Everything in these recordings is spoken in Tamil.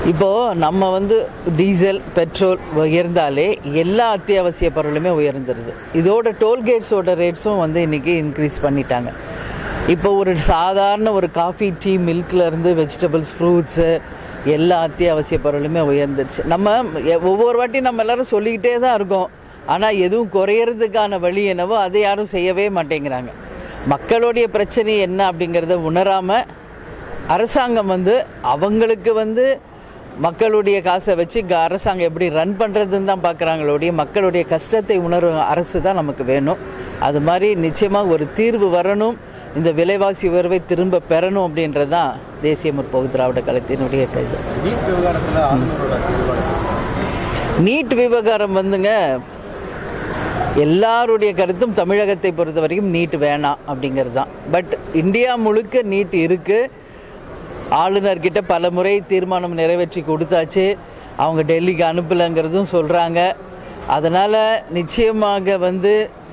இப்போது நம்ம வந்து டீசல் பெட்ரோல் உயர்ந்தாலே எல்லா அத்தியாவசிய பொருளுமே உயர்ந்துருது இதோட டோல்கேட்ஸோட ரேட்ஸும் வந்து இன்றைக்கி இன்க்ரீஸ் பண்ணிட்டாங்க இப்போ ஒரு சாதாரண ஒரு காஃபி டீ மில்க்லேருந்து வெஜிடபிள்ஸ் ஃப்ரூட்ஸு எல்லா அத்தியாவசிய பொருளுமே உயர்ந்துருச்சு நம்ம எ- ஒவ்வொரு வாட்டி நம்ம எல்லாரும் சொல்லிக்கிட்டே தான் இருக்கோம் ஆனால் எதுவும் குறையறதுக்கான வழி என்னவோ அதை யாரும் செய்யவே மாட்டேங்கிறாங்க மக்களுடைய பிரச்சனை என்ன அப்படிங்கிறத உணராமல் அரசாங்கம் வந்து அவங்களுக்கு வந்து மக்களுடைய காசை வச்சு இங்க அரசாங்கம் எப்படி ரன் பண்ணுறதுன்னு தான் பார்க்குறாங்களோடைய மக்களுடைய கஷ்டத்தை உணரும் அரசு தான் நமக்கு வேணும் அது மாதிரி நிச்சயமாக ஒரு தீர்வு வரணும் இந்த விலைவாசி உயர்வை திரும்ப பெறணும் அப்படின்றது தான் தேசிய முற்போக்கு திராவிட கழகத்தினுடைய கைது நீட் விவகாரத்தில் ஆளுநரோட செயல்பாடு நீட் விவகாரம் வந்துங்க எல்லாருடைய கருத்தும் தமிழகத்தை பொறுத்த வரைக்கும் நீட் வேணாம் அப்படிங்கிறது தான் பட் இந்தியா முழுக்க நீட் இருக்குது ஆளுநர்கிட்ட பல முறை தீர்மானம் நிறைவேற்றி கொடுத்தாச்சு அவங்க டெல்லிக்கு அனுப்பலைங்கிறதும் சொல்கிறாங்க அதனால் நிச்சயமாக வந்து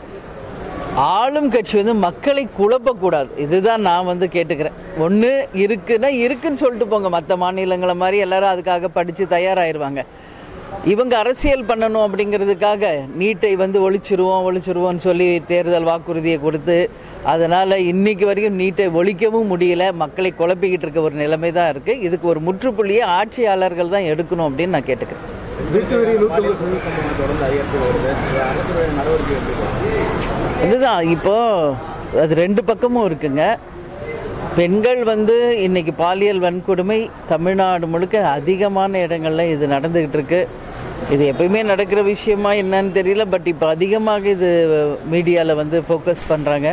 ஆளும் கட்சி வந்து மக்களை குழப்பக்கூடாது இதுதான் நான் வந்து கேட்டுக்கிறேன் ஒன்று இருக்குன்னா இருக்குன்னு சொல்லிட்டு போங்க மற்ற மாநிலங்களை மாதிரி எல்லாரும் அதுக்காக படித்து தயாராகிருவாங்க இவங்க அரசியல் பண்ணணும் அப்படிங்கிறதுக்காக நீட்டை வந்து ஒழிச்சிருவோம் ஒழிச்சிருவோம்னு சொல்லி தேர்தல் வாக்குறுதியை கொடுத்து அதனால் இன்னைக்கு வரைக்கும் நீட்டை ஒழிக்கவும் முடியல மக்களை குழப்பிக்கிட்டு இருக்க ஒரு நிலைமை தான் இருக்குது இதுக்கு ஒரு முற்றுப்புள்ளியை ஆட்சியாளர்கள் தான் எடுக்கணும் அப்படின்னு நான் கேட்டுக்கிறேன் வீட்டு வரி நூற்றி சம்பவம் தொடர்ந்து அதிகரித்து வருது இது அரசுடைய நடவடிக்கை எப்படி இதுதான் இப்போ அது ரெண்டு பக்கமும் இருக்குங்க பெண்கள் வந்து இன்னைக்கு பாலியல் வன்கொடுமை தமிழ்நாடு முழுக்க அதிகமான இடங்கள்ல இது நடந்துகிட்டு இருக்கு இது எப்பயுமே நடக்கிற விஷயமா என்னன்னு தெரியல பட் இப்போ அதிகமாக இது மீடியாவில் வந்து ஃபோக்கஸ் பண்ணுறாங்க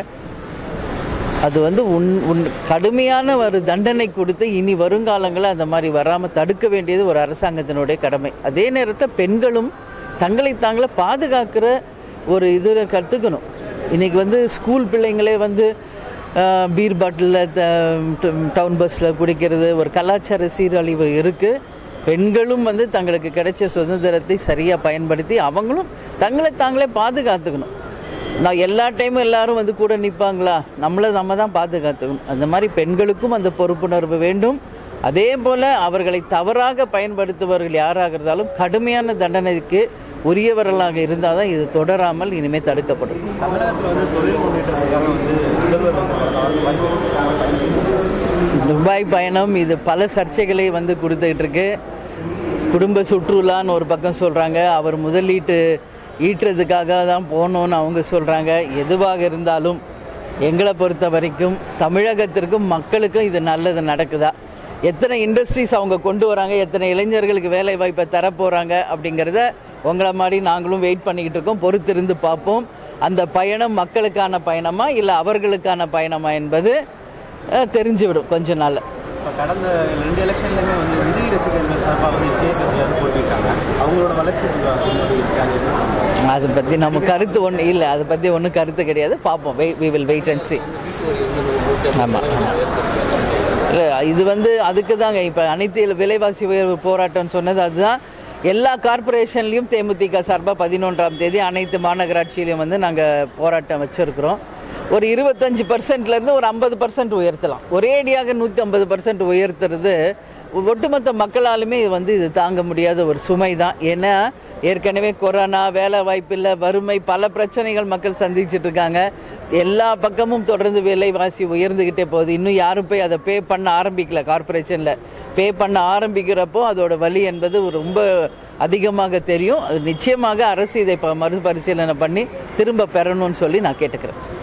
அது வந்து உன் உன் கடுமையான ஒரு தண்டனை கொடுத்து இனி வருங்காலங்களில் அந்த மாதிரி வராமல் தடுக்க வேண்டியது ஒரு அரசாங்கத்தினுடைய கடமை அதே நேரத்தில் பெண்களும் தங்களை தாங்களே பாதுகாக்கிற ஒரு இதில் கற்றுக்கணும் இன்றைக்கி வந்து ஸ்கூல் பிள்ளைங்களே வந்து ஆஹ், பீர் பாட்டிலில் டவுன் பஸ்ஸில் குடிக்கிறது ஒரு கலாச்சார சீரழிவு இருக்குது பெண்களும் வந்து தங்களுக்கு கிடைச்ச சுதந்திரத்தை சரியாக பயன்படுத்தி அவங்களும் தங்களை தாங்களே பாதுகாத்துக்கணும் நான் எல்லா டைமும் எல்லாரும் வந்து கூட நிற்பாங்களா நம்மளை நம்ம தான் பாதுகாத்துக்கணும் அந்த மாதிரி பெண்களுக்கும் அந்த பொறுப்புணர்வு வேண்டும் அதே போல் அவர்களை தவறாக பயன்படுத்துபவர்கள் யாராக இருந்தாலும் கடுமையான தண்டனைக்கு உரியவர்களாக இருந்தால் தான் இது தொடராமல் இனிமேல் தடுக்கப்படும் தமிழகத்தில் வந்து தொழில் முன்னேற்றத்துக்காக வந்து முதல்வர் வந்து கடந்த வாரம் வாய்ப்பு துபாய் பயணம் இது பல சர்ச்சைகளை வந்து கொடுத்துக்கிட்டு இருக்கு குடும்ப சுற்றுலான்னு ஒரு பக்கம் சொல்கிறாங்க அவர் முதலீட்டு ஈட்டுறதுக்காக தான் போகணும்னு அவங்க சொல்கிறாங்க எதுவாக இருந்தாலும் எங்களை பொறுத்த வரைக்கும் தமிழகத்திற்கும் மக்களுக்கும் இது நல்லது நடக்குதா எத்தனை இண்டஸ்ட்ரீஸ் அவங்க கொண்டு வராங்க எத்தனை இளைஞர்களுக்கு வேலை வாய்ப்பை தரப்போகிறாங்க அப்படிங்கிறத உங்களை மாதிரி நாங்களும் வெயிட் பண்ணிக்கிட்டு இருக்கோம் பொறுத்திருந்து பார்ப்போம் அந்த பயணம் மக்களுக்கான பயணமா இல்லை அவர்களுக்கான பயணமா என்பது அஹ், தெரிஞ்சுவிடும் கொஞ்ச நாள்ல இப்போ கடந்த ரெண்டு எலெக்ஷன்லையுமே வந்து விஜய் ரசிகர்கள் சார்பாக வந்து விஜய் கட்சியாவது போட்டிட்டாங்க அவங்களோட வளர்ச்சி அதிகமாக இருக்காது அதை பற்றி நம்ம கருத்து ஒன்று இல்லை அதை பற்றி ஒன்றும் கருத்து கிடையாது பார்ப்போம் வெய் we will wait and see ஆமாம் ஆமாம் இல்லை இது வந்து அதுக்கு தாங்க இப்போ அனைத்து விலைவாசி உயர்வு போராட்டம்னு சொன்னது அதுதான் எல்லா கார்ப்பரேஷன்லேயும் தேமுதிக சார்பாக பதினொன்றாம் தேதி அனைத்து மாநகராட்சியிலையும் வந்து நாங்கள் போராட்டம் வச்சுருக்கிறோம் ஒரு இருபத்தஞ்சி பர்சன்ட்லேருந்து ஒரு ஐம்பது பர்சன்ட் உயர்த்தலாம் ஒரேடியாக நூற்றி ஐம்பது பர்சன்ட் உயர்த்துறது ஒட்டுமொத்த மக்களாலுமே இது வந்து இது தாங்க முடியாத ஒரு சுமை தான் ஏன்னா ஏற்கனவே கொரோனா வேலை வாய்ப்பில்லை வறுமை பல பிரச்சனைகள் மக்கள் சந்திச்சுட்டு இருக்காங்க எல்லா பக்கமும் தொடர்ந்து விலைவாசி உயர்ந்துக்கிட்டே போகுது இன்னும் யாரும் போய் அதை பே பண்ண ஆரம்பிக்கல கார்ப்பரேஷனில் பே பண்ண ஆரம்பிக்கிறப்போ அதோட வலி என்பது ரொம்ப அதிகமாக தெரியும் அது நிச்சயமாக அரசு இதை இப்போ மறுபரிசீலனை பண்ணி திரும்ப பெறணும்னு சொல்லி நான் கேட்டுக்கிறேன்